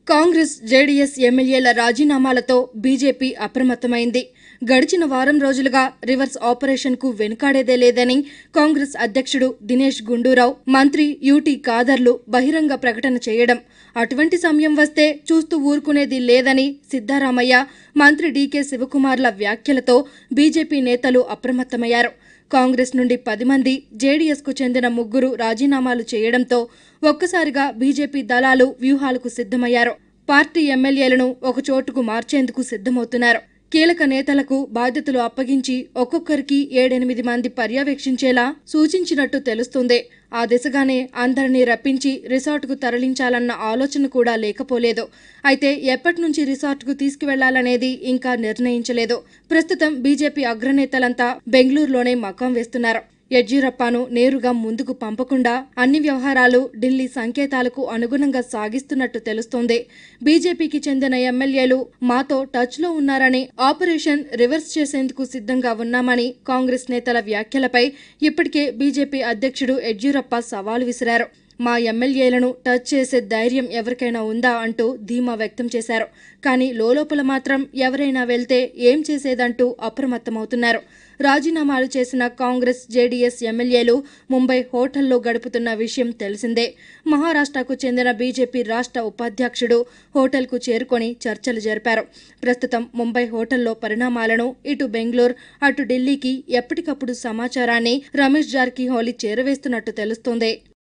Congress JDS ఎమ్మెల్యేల రాజీనామాలతో BJP అప్రమత్తమైంది గడిచిన వారం రోజులుగా రివర్స్ ఆపరేషన్ కు వెనుకాడేదే లేదని కాంగ్రెస్ అధ్యక్షుడు దినేష్ గుండూరావు మంత్రి యూటీ ఖాదర్లు బహిరంగ ప్రకటన చేయడం అటువంటి సమయం వస్తే చూస్తూ ఊరుకునేది లేదని సిద్దారామయ్య మంత్రి డీకే శివకుమార్ల వ్యాఖ్యలతో బీజేపీ నేతలు అప్రమత్తమయ్యారు కాంగ్రెస్ నుండి పది మంది జేడీఎస్కు చెందిన ముగ్గురు రాజీనామాలు చేయడంతో ఒక్కసారిగా బీజేపీ దళాలు వ్యూహాలకు సిద్ధమయ్యారు పార్టీ ఎమ్మెల్యేలను ఒకచోటుకు మార్చేందుకు సిద్ధమవుతున్నారు కీలక నేతలకు బాధ్యతలు అప్పగించి ఒక్కొక్కరికి ఏడెనిమిది మంది పర్యవేక్షించేలా సూచించినట్టు తెలుస్తుంది ఆ దిశగానే అందరినీ రప్పించి రిసార్టుకు తరలించాలన్న ఆలోచన కూడా లేకపోలేదు అయితే ఎప్పటి నుంచి రిసార్టుకు తీసుకువెళ్లాలనేది ఇంకా నిర్ణయించలేదు ప్రస్తుతం బీజేపీ అగ్రనేతలంతా బెంగళూరులోనే మకాం వేస్తున్నారు యడ్యూరప్పను నేరుగా ముందుకు పంపకుండా అన్ని వ్యవహారాలు ఢిల్లీ సంకేతాలకు అనుగుణంగా సాగిస్తున్నట్టు తెలుస్తోంది బీజేపీకి చెందిన ఎమ్మెల్యేలు మాతో టచ్లో ఉన్నారని ఆపరేషన్ రివర్స్ చేసేందుకు సిద్ధంగా ఉన్నామని కాంగ్రెస్ నేతల వ్యాఖ్యలపై ఇప్పటికే బీజేపీ అధ్యక్షుడు యడ్యూరప్ప సవాల్ విసిరారు మా ఎమ్మెల్యేలను టచ్ చేసే ధైర్యం ఎవరికైనా ఉందా అంటూ ధీమా వ్యక్తం చేశారు కానీ లోలోపల మాత్రం ఎవరైనా వెళ్తే ఏం చేసేదంటూ అప్రమత్తమవుతున్నారు రాజీనామాలు చేసిన కాంగ్రెస్ జేడీఎస్ ఎమ్మెల్యేలు ముంబై హోటల్లో గడుపుతున్న విషయం తెలిసిందే మహారాష్ట్రకు చెందిన బీజేపీ రాష్ట్ర ఉపాధ్యక్షుడు హోటల్కు చేరుకొని చర్చలు జరిపారు ప్రస్తుతం ముంబై హోటల్లో పరిణామాలను ఇటు బెంగళూరు అటు ఢిల్లీకి ఎప్పటికప్పుడు సమాచారాన్ని రమేష్ జార్కిహోలీ చేరవేస్తున్నట్టు తెలుస్తోంది